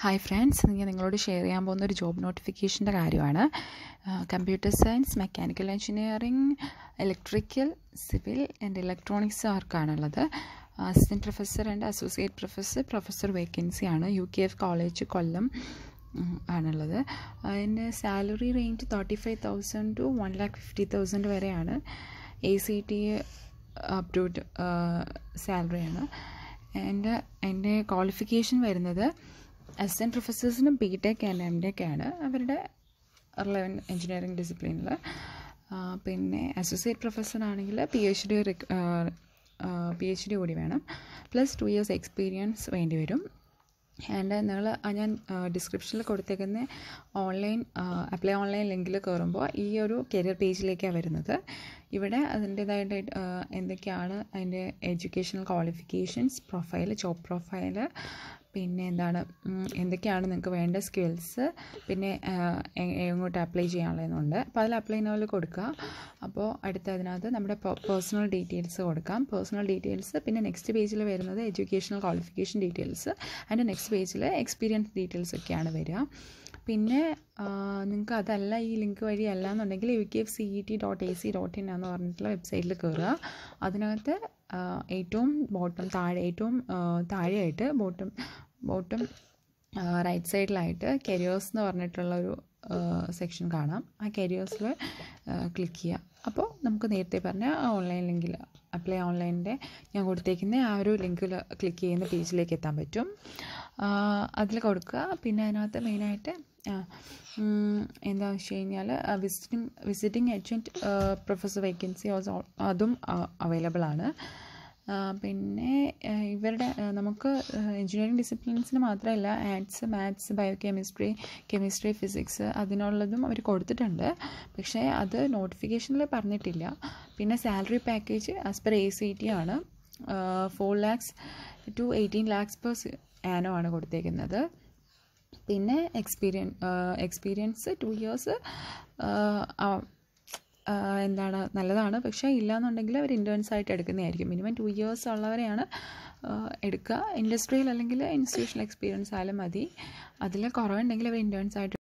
hi friends ഞാൻ നിങ്ങളോട് share ചെയ്യാൻ പോകുന്ന ഒരു ജോബ് നോട്ടിഫിക്കേഷൻ്റെ കാര്യമാണ് computer science mechanical engineering electrical civil and electronics ആർക്കാണുള്ളത് assistant professor and associate professor professor വേക്കൻസിയാണ് U K F college Kollam ആണുള്ളത് അതിൻ്റെ salary range thirty five thousand to one lakh fifty thousand വരെയാണ് എ സി ടി അപ്രൂവ്ഡ് സാലറിയാണ് എൻ്റെ എൻ്റെ qualification വരുന്നത് assistant പ്രൊഫസേഴ്സിന് B tech and M tech ആണ് അവരുടെ റിലവൻ എഞ്ചിനീയറിംഗ് ഡിസിപ്ലിനിൽ പിന്നെ അസോസിയേറ്റ് പ്രൊഫസർ ആണെങ്കിൽ P H D P H D കൂടി വേണം പ്ലസ് ടു ഇയേഴ്സ് എക്സ്പീരിയൻസ് വേണ്ടി വരും ആൻഡ് നിങ്ങൾ ഞാൻ ഡിസ്ക്രിപ്ഷനിൽ കൊടുത്തേക്കുന്ന ഓൺലൈൻ അപ്ലൈ ഓൺലൈൻ ലിങ്കിൽ കയറുമ്പോൾ ഈ ഒരു കരിയർ പേജിലേക്കാണ് വരുന്നത് ഇവിടെ അതിൻ്റേതായിട്ട് എന്തൊക്കെയാണ് അതിൻ്റെ educational qualifications profile job profile പിന്നെ എന്താണ് എന്തൊക്കെയാണ് നിങ്ങൾക്ക് വേണ്ട സ്കിൽസ് പിന്നെ എങ്ങോട്ട് അപ്ലൈ ചെയ്യാനുള്ളതെന്നുണ്ട് അപ്പോൾ അതിൽ അപ്ലൈ നോവൽ കൊടുക്കുക അപ്പോൾ അടുത്ത അതിനകത്ത് നമ്മുടെ പേഴ്സണൽ ഡീറ്റെയിൽസ് കൊടുക്കാം പേഴ്സണൽ ഡീറ്റെയിൽസ് പിന്നെ നെക്സ്റ്റ് പേജിൽ വരുന്നത് എഡ്യൂക്കേഷണൽ ക്വാളിഫിക്കേഷൻ ഡീറ്റെയിൽസ് അതിൻ്റെ നെക്സ്റ്റ് പേജിൽ എക്സ്പീരിയൻസ് ഡീറ്റെയിൽസ് ഒക്കെയാണ് വരിക പിന്നെ നിങ്ങൾക്ക് അതല്ല ഈ ലിങ്ക് വഴി അല്ല എന്നുണ്ടെങ്കിൽ U K F C E T dot A C dot in എന്ന് പറഞ്ഞിട്ടുള്ള വെബ്സൈറ്റിൽ കയറുക അതിനകത്ത് ഏറ്റവും ബോട്ടം താഴെ ഏറ്റവും താഴെയായിട്ട് ബോട്ടം ബോട്ടം റൈറ്റ് സൈഡിലായിട്ട് കരിയേഴ്സ് എന്ന് പറഞ്ഞിട്ടുള്ള ഒരു സെക്ഷൻ കാണാം ആ കരിയേഴ്സിൽ ക്ലിക്ക് ചെയ്യുക അപ്പോൾ നമുക്ക് നേരത്തെ പറഞ്ഞ ഓൺലൈൻ ലിങ്കിൽ അപ്ലൈ ഓൺലൈനിൻ്റെ ഞാൻ കൊടുത്തേക്കുന്ന ആ ഒരു ലിങ്കിൽ ക്ലിക്ക് ചെയ്യുന്ന പേജിലേക്ക് എത്താൻ പറ്റും അതിൽ കൊടുക്കുക പിന്നെ അതിനകത്ത് മെയിനായിട്ട് എന്താണെന്ന് വെച്ച് കഴിഞ്ഞാൽ visiting visiting adjunct professor vacancy also അതും അവൈലബിൾ ആണ് പിന്നെ ഇവരുടെ നമുക്ക് എഞ്ചിനീയറിംഗ് ഡിസിപ്ലിൻസിന് മാത്രമല്ല arts maths bio chemistry chemistry physics അതിനുള്ളതും അവർ കൊടുത്തിട്ടുണ്ട് പക്ഷേ അത് നോട്ടിഫിക്കേഷനിൽ പറഞ്ഞിട്ടില്ല പിന്നെ salary package as per A C T ആണ് four lakhs to eighteen lakhs per annum ആണ് കൊടുത്തേക്കുന്നത് പിന്നെ എക്സ്പീരിയൻ എക്സ്പീരിയൻസ് ടു ഇയേഴ്സ് എന്താണ് നല്ലതാണ് പക്ഷേ ഇല്ലയെന്നുണ്ടെങ്കിൽ അവർ ഇൻറ്റേൺസ് ആയിട്ട് എടുക്കുന്നതായിരിക്കും മിനിമം ടു ഇയേഴ്സ് ഉള്ളവരെയാണ് എടുക്കുക ഇൻഡസ്ട്രിയിൽ അല്ലെങ്കിൽ ഇൻസ്റ്റിറ്റ്യൂഷണൽ എക്സ്പീരിയൻസ് ആയാലും മതി അതിൽ കുറവുണ്ടെങ്കിൽ അവർ ഇൻറ്റേൺസ് ആയിട്ട്